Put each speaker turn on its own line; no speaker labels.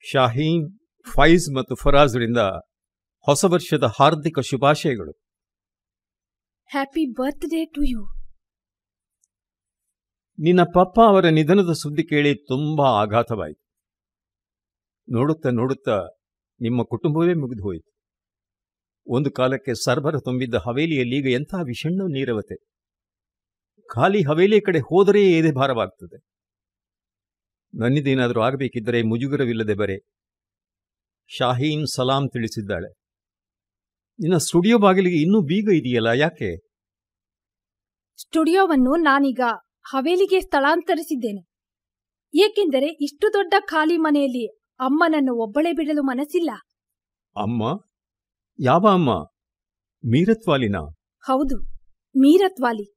ಶಾಹೀನ್ ಫೈಜ್ ಮತ್ತು ಫರಾಜ್ರಿಂದ ಹೊಸ ವರ್ಷದ ಹಾರ್ದಿಕ ಶುಭಾಶಯಗಳು
ಹ್ಯಾಪಿ ಬರ್ತ್ಡೇ ಟು ಯು
ನಿನ್ನ ಪಪ್ಪ ಅವರ ನಿಧನದ ಸುದ್ದಿ ಕೇಳಿ ತುಂಬಾ ಆಘಾತವಾಯಿತು ನೋಡುತ್ತಾ ನೋಡುತ್ತಾ ನಿಮ್ಮ ಕುಟುಂಬವೇ ಮುಗಿದು ಹೋಯಿತು ಒಂದು ಕಾಲಕ್ಕೆ ಸರ್ಬರ ತುಂಬಿದ್ದ ಹವೇಲಿಯಲ್ಲಿ ಈಗ ಎಂತಹ ವಿಷಣ್ಣ ನೀರವತೆ ಖಾಲಿ ಹವೇಲಿಯ ಕಡೆ ಹೋದರೆ ಏದೇ ಭಾರವಾಗ್ತದೆ ನನ್ನಿದೇನಾದರೂ ಆಗಬೇಕಿದ್ದರೆ ಮುಜುಗರವಿಲ್ಲದೆ ಬರೆ ಶಾಹೀನ್ ಸಲಾಂ ತಿಳಿಸಿದ್ದಾಳೆ ನಿನ್ನ ಸ್ಟುಡಿಯೋ ಬಾಗಿಲಿಗೆ ಇನ್ನೂ ಬೀಗ ಇದೆಯಲ್ಲ ಯಾಕೆ
ಸ್ಟುಡಿಯೋವನ್ನು ನಾನೀಗ ಹವೇಲಿಗೆ ಸ್ಥಳಾಂತರಿಸಿದ್ದೇನೆ ಏಕೆಂದರೆ ಇಷ್ಟು ದೊಡ್ಡ ಖಾಲಿ ಮನೆಯಲ್ಲಿ ಅಮ್ಮನನ್ನು ಒಬ್ಬಳೇ ಬಿಡಲು ಮನಸ್ಸಿಲ್ಲ
ಅಮ್ಮ ಯಾವ ಅಮ್ಮ ಮೀರತ್ವಾಲಿನ
ಹೌದು ಮೀರತ್ವಾಲಿ